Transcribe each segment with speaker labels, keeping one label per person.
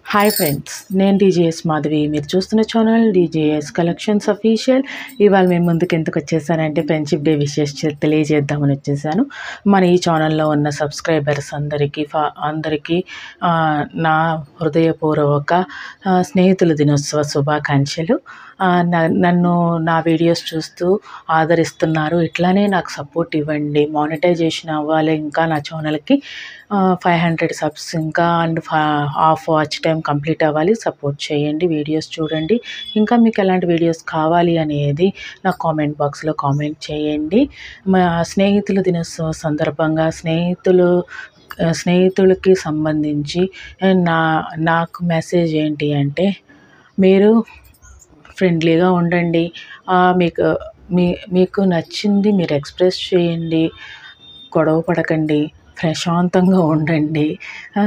Speaker 1: hi friends నేను DJS Madhavi మీరు చూస్తున్న ఛానల్ డీజేఎస్ కలెక్షన్స్ అఫీషియల్ ఇవాళ మేము ముందుకు ఎందుకు వచ్చేసానంటే ఫ్రెండ్షిప్ డే విషెస్ తెలియజేద్దామని వచ్చేసాను మన ఈ ఛానల్లో ఉన్న సబ్స్క్రైబర్స్ అందరికీ ఫా అందరికీ ఆ, నా హృదయపూర్వక ఆ, స్నేహితుల దినోత్సవ శుభాకాంక్షలు ఆ, న- నన్ను నా వీడియోస్ చూస్తూ ఆదరిస్తున్నారు ఇట్లానే నాకు సపోర్ట్ ఇవ్వండి మానిటైజేషన్ అవ్వాలి ఇంకా నా ఛానల్కి ఫైవ్ హండ్రెడ్ సబ్స్ ఇంకా and half watch time complete అవ్వాలి సపోర్ట్ చేయండి వీడియోస్ చూడండి ఇంకా మీకు ఎలాంటి వీడియోస్ కావాలి అనేది నా కామెంట్ బాక్స్లో కామెంట్ చేయండి మా స్నేహితుల దినోత్సవం సందర్భంగా స్నేహితులు స్నేహితులకి సంబంధించి నా నాకు మెసేజ్ ఏంటి అంటే మీరు ఫ్రెండ్లీగా ఉండండి ఆ, మీకు మీ మీకు నచ్చింది మీరు ఎక్స్ప్రెస్ చేయండి గొడవ పడకండి ప్రశాంతంగా ఉండండి ఆ,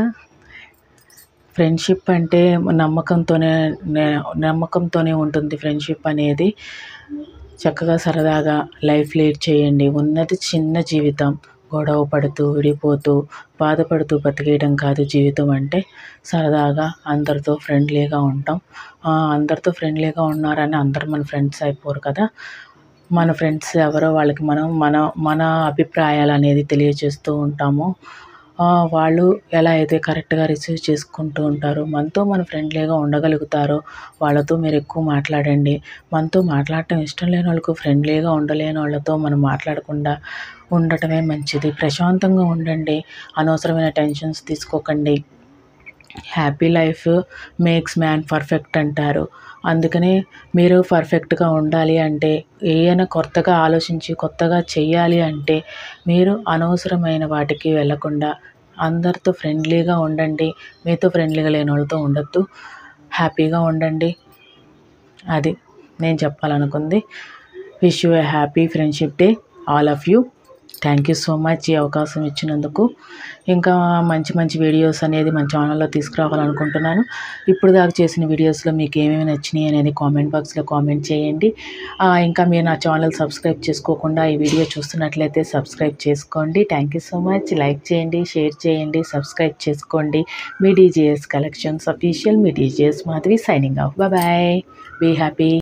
Speaker 1: ఫ్రెండ్షిప్ అంటే నమ్మకంతోనే నే- నమ్మకంతోనే ఉంటుంది ఫ్రెండ్షిప్ అనేది చక్కగా సరదాగా లైఫ్ లీడ్ చేయండి ఉన్నది చిన్న జీవితం గొడవ పడుతూ విడిపోతూ బాధపడుతూ బతికేయడం కాదు జీవితం అంటే సరదాగా అందరితో ఫ్రెండ్లీగా ఉంటాం ఆ, అందరితో ఫ్రెండ్లీగా ఉన్నారని అందరు మన ఫ్రెండ్స్ అయిపోరు కదా మన ఫ్రెండ్స్ ఎవరో వాళ్ళకి మనం మన మన అభిప్రాయాలు అనేది తెలియజేస్తూ ఉంటాము ఆ, వాళ్ళు ఎలా అయితే కరెక్ట్గా రిసీవ్ చేసుకుంటూ ఉంటారో మనతో మన ఫ్రెండ్లీగా ఉండగలుగుతారో వాళ్ళతో మీరు ఎక్కువ మాట్లాడండి మనతో మాట్లాడటం ఇష్టం లేని వాళ్ళకు ఫ్రెండ్లీగా ఉండలేని వాళ్ళతో మనం మాట్లాడకుండా ఉండటమే మంచిది ప్రశాంతంగా ఉండండి అనవసరమైన టెన్షన్స్ తీసుకోకండి happy life makes man perfect అంటారు అందుకనే మీరు పర్ఫెక్ట్గా ఉండాలి అంటే ఏదైనా కొత్తగా ఆలోచించి కొత్తగా చెయ్యాలి అంటే మీరు అనవసరమైన వాటికి వెళ్ళకుండా అందరితో ఫ్రెండ్లీగా ఉండండి మీతో ఫ్రెండ్లీగా లేని వాళ్ళతో ఉండొద్దు హ్యాపీగా ఉండండి అది నేను చెప్పాలనుకుంది wish you a happy friendship day all of you thank you so much ఈ అవకాశం ఇచ్చినందుకు ఇంకా మంచి మంచి వీడియోస్ అనేది మన ఛానల్లో తీసుకురావాలనుకుంటున్నాను ఇప్పుడు దాకా చేసిన వీడియోస్లో మీకు ఏమేమి నచ్చినాయి అనేది కామెంట్ బాక్స్లో కామెంట్ చేయండి ఆ, ఇంకా మీరు నా ఛానల్ సబ్స్క్రైబ్ చేసుకోకుండా ఈ వీడియో చూస్తున్నట్లయితే సబ్స్క్రైబ్ చేసుకోండి thank you so much like చేయండి షేర్ చేయండి సబ్స్క్రైబ్ చేసుకోండి మీ డీజేఎస్ కలెక్షన్స్ అఫీషియల్ మీ DJS Madhavi signing off bye be happy